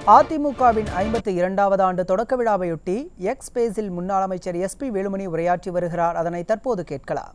அதிமுகவின் ஐம்பத்தி இரண்டாவது ஆண்டு தொடக்க விழாவையொட்டி எக்ஸ் பேஸில் முன்னாள் அமைச்சர் எஸ்பி வேலுமணி உரையாற்றி வருகிறார் அதனை தற்போது கேட்கலாம்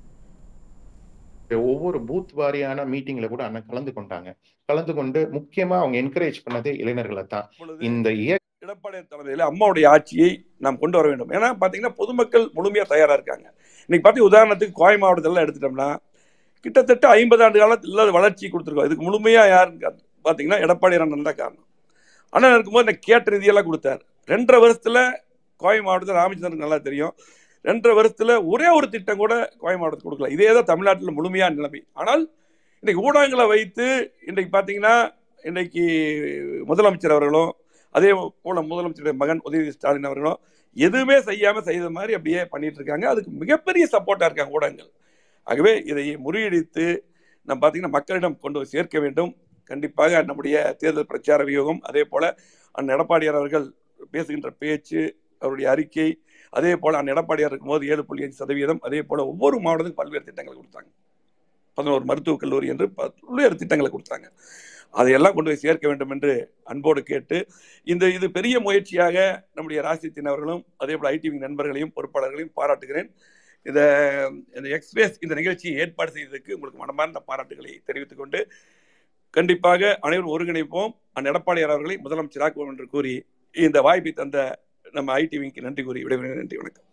ஒவ்வொரு பூத் வாரியான மீட்டிங்ல கூட அண்ணன் கலந்து கொண்டாங்க கலந்து கொண்டு முக்கியமா அவங்க என்கரேஜ் பண்ணதே இளைஞர்களை தான் இப்பொழுது இந்த இயக்க எடப்பாடி தலைமையில் அம்மாவுடைய ஆட்சியை நாம் கொண்டு வர வேண்டும் ஏன்னா பார்த்தீங்கன்னா பொதுமக்கள் முழுமையாக தயாராக இருக்காங்க இன்னைக்கு பார்த்தீங்க உதாரணத்துக்கு கோவை மாவட்டத்தில் எடுத்துட்டோம்னா கிட்டத்தட்ட ஐம்பது ஆண்டு காலத்தில் இல்லாத வளர்ச்சி கொடுத்துருக்கோம் இதுக்கு முழுமையாக யாருன்னு கா- பார்த்தீங்கன்னா எடப்பாடி அண்ணன் தான் காரணம் அண்ணன் இருக்கும்போது இந்த கேட்ட நிதியெல்லாம் கொடுத்தார் ரெண்டரை வருஷத்துல கோவை மாவட்டத்தில் ராமச்சந்திரன் நல்லா தெரியும் ரெண்டரை வருஷத்துல ஒரே ஒரு திட்டம் கூட கோவை மாவட்டத்துக்கு கொடுக்கல இதே தான் தமிழ்நாட்டில் முழுமையான நிலைமை ஆனால் இன்னைக்கு ஊடகங்களை வைத்து இன்றைக்கு பார்த்தீங்கன்னா இன்றைக்கு முதலமைச்சர் அவர்களும் அதே போல முதலமைச்சருடைய மகன் உதயநிதி ஸ்டாலின் அவர்களும் எதுவுமே செய்யாம செய்த மாதிரி அப்படியே பண்ணிட்டு இருக்காங்க அதுக்கு மிகப்பெரிய சப்போர்ட்டா இருக்காங்க ஊடகங்கள் ஆகவே இதை முறியடித்து நம்ம பார்த்தீங்கன்னா மக்களிடம் கொண்டு போய் சேர்க்க வேண்டும் கண்டிப்பாக நம்முடைய தேர்தல் பிரச்சார வியூகம் அதே போல அண்ணன் எடப்பாடியார் அவர்கள் பேசுகின்ற பேச்சு அவருடைய அறிக்கை அதே போல அண்ணன் எடப்பாடியார் இருக்கும்போது ஏழு புள்ளி அஞ்சு சதவீதம் அதே போல ஒவ்வொரு மாவட்டத்துக்கும் பல்வேறு திட்டங்களை கொடுத்தாங்க பதினோரு மருத்துவக் கல்லூரி என்று பல்வேறு திட்டங்களை கொடுத்தாங்க அதையெல்லாம் கொண்டு போய் சேர்க்க வேண்டும் என்று அன்போடு கேட்டு இந்த இது பெரிய முயற்சியாக நம்முடைய ராசித்தின் அவர்களும் அதே போல ஐடிவி நண்பர்களையும் பொறுப்பாளர்களையும் பாராட்டுகிறேன் இத இந்த எக்ஸ்பிரஸ் இந்த நிகழ்ச்சியை ஏற்பாடு செய்ததற்கு உங்களுக்கு மனமார்ந்த பாராட்டுகளை தெரிவித்துக் கொண்டு கண்டிப்பாக அனைவரும் ஒருங்கிணைப்போம் அண்ணன் எடப்பாடியார் அவர்களை முதலமைச்சராக்குவோம் என்று கூறி இந்த வாய்ப்பை தந்த நம்ம ஐடிவிக்கு நன்றி கூறி விடைபெறுகிறேன் நன்றி வணக்கம்